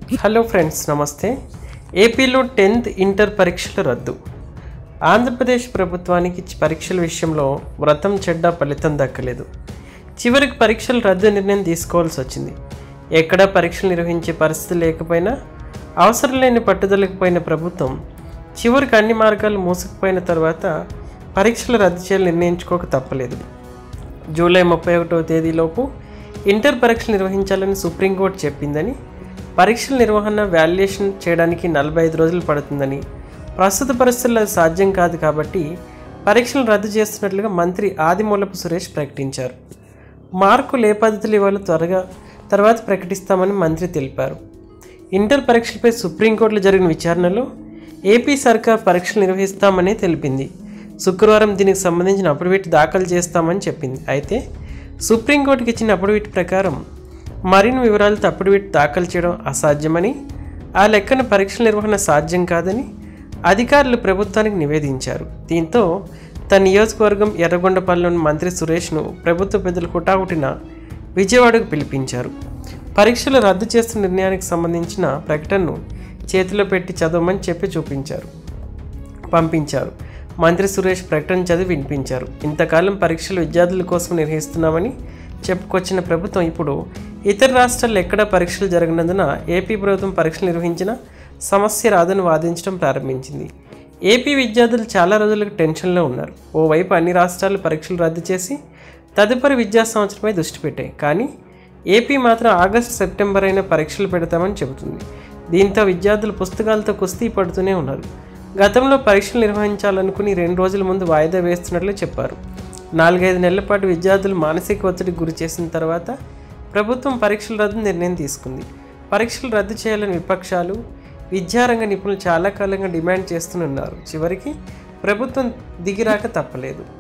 hello friends నమస్తే ఏపీలో tenth inter పరీక్షలు రద్దు ఆంధ్రప్రదేశ్ ప్రభుత్వానికి చ- పరీక్షల విషయంలో వ్రతం చెడ్డ ఫలితం దక్కలేదు చివరికి పరీక్షలు రద్దు నిర్ణయం తీసుకోవాల్సి వచ్చింది ఎక్కడా పరీక్షలు నిర్వహించే పరిస్థితి లేకపోయినా అవసరం లేని పట్టుదలకు పోయిన ప్రభుత్వం చివరికి అన్ని మార్గాలు మూసుకుపోయిన తర్వాత పరీక్షలు రద్దు చేయాలని నిర్ణయించుకోక తప్పలేదు జూలై ముప్పై ఒకటవ తేదీలోపు ఇంటర్ పరీక్షలు నిర్వహించాలని సుప్రీంకోర్టు చెప్పిందని పరీక్షల నిర్వహణ వాల్యుయేషన్ చేయడానికి నలభై ఐదు రోజులు పడుతుందని ప్రస్తుత పరిస్థితుల్లో అది సాధ్యం కాదు కాబట్టి పరీక్షలు రద్దు చేస్తున్నట్లుగా మంత్రి ఆదిమూలపు సురేష్ ప్రకటించారు మార్కులు ఏ పద్ధతులు ఇవ్వాలో త్వరగా తర్వాత ప్రకటిస్తామని మంత్రి తెలిపారు ఇంటర్ పరీక్షలపై సుప్రీంకోర్టులో జరిగిన విచారణలో ఏపీ సర్కార్ పరీక్షలు నిర్వహిస్తామని తెలిపింది శుక్రవారం దీనికి సంబంధించిన అఫిడవిట్ దాఖలు చేస్తామని చెప్పింది అయితే సుప్రీంకోర్టుకి ఇచ్చిన అఫిడవిట్ ప్రకారం మరిన్ని వివరాలతో అఫిడవిట్ దాఖలు చేయడం అసాధ్యమని ఆ లెక్కన పరీక్షల నిర్వహణ సాధ్యం కాదని అధికారులు ప్రభుత్వానికి నివేదించారు దీంతో తన నియోజకవర్గం ఎర్రగొండపల్లిలోని మంత్రి సురేష్ను ప్రభుత్వ పెద్దలు హుటాహుటిన విజయవాడకు పిలిపించారు పరీక్షలు రద్దు చేస్తున్న నిర్ణయానికి సంబంధించిన ప్రకటనను చేతిలో పెట్టి చదవమని చెప్పి చూపించారు పంపించారు మంత్రి సురేష్ ప్రకటన చదివి వినిపించారు ఇంతకాలం పరీక్షలు విద్యార్థుల కోసం నిర్వహిస్తున్నామని చెప్పుకొచ్చిన ప్రభుత్వం ఇప్పుడు ఇతర రాష్ట్రాల్లో ఎక్కడ పరీక్షలు జరగనందున ఏపీ ప్రభుత్వం పరీక్షలు నిర్వహించిన సమస్య రాదని వాదించడం ప్రారంభించింది ఏపీ విద్యార్థులు చాలా రోజులకు టెన్షన్లో ఉన్నారు ఓవైపు అన్ని రాష్ట్రాలు పరీక్షలు రద్దు చేసి తదుపరి విద్యా సంవత్సరమై దృష్టి పెట్టాయి కానీ ఏపీ మాత్రం ఆగస్టు సెప్టెంబర్ అయిన పరీక్షలు పెడతామని చెబుతుంది దీంతో విద్యార్థులు పుస్తకాలతో కుస్తీ పడుతూనే ఉన్నారు గతంలో పరీక్షలు నిర్వహించాలనుకుని రెండు రోజుల ముందు వాయిదా వేస్తున్నట్లు చెప్పారు నాలుగైదు నెలల పాటు విద్యార్థులు మానసిక ఒత్తిడికి గురి చేసిన తర్వాత ప్రభుత్వం పరీక్షల రద్దు నిర్ణయం తీసుకుంది పరీక్షలు రద్దు చేయాలని విపక్షాలు విద్యారంగ నిపుణులు చాలా కాలంగా డిమాండ్ చేస్తున్నారు చివరికి ప్రభుత్వం దిగిరాక తప్పలేదు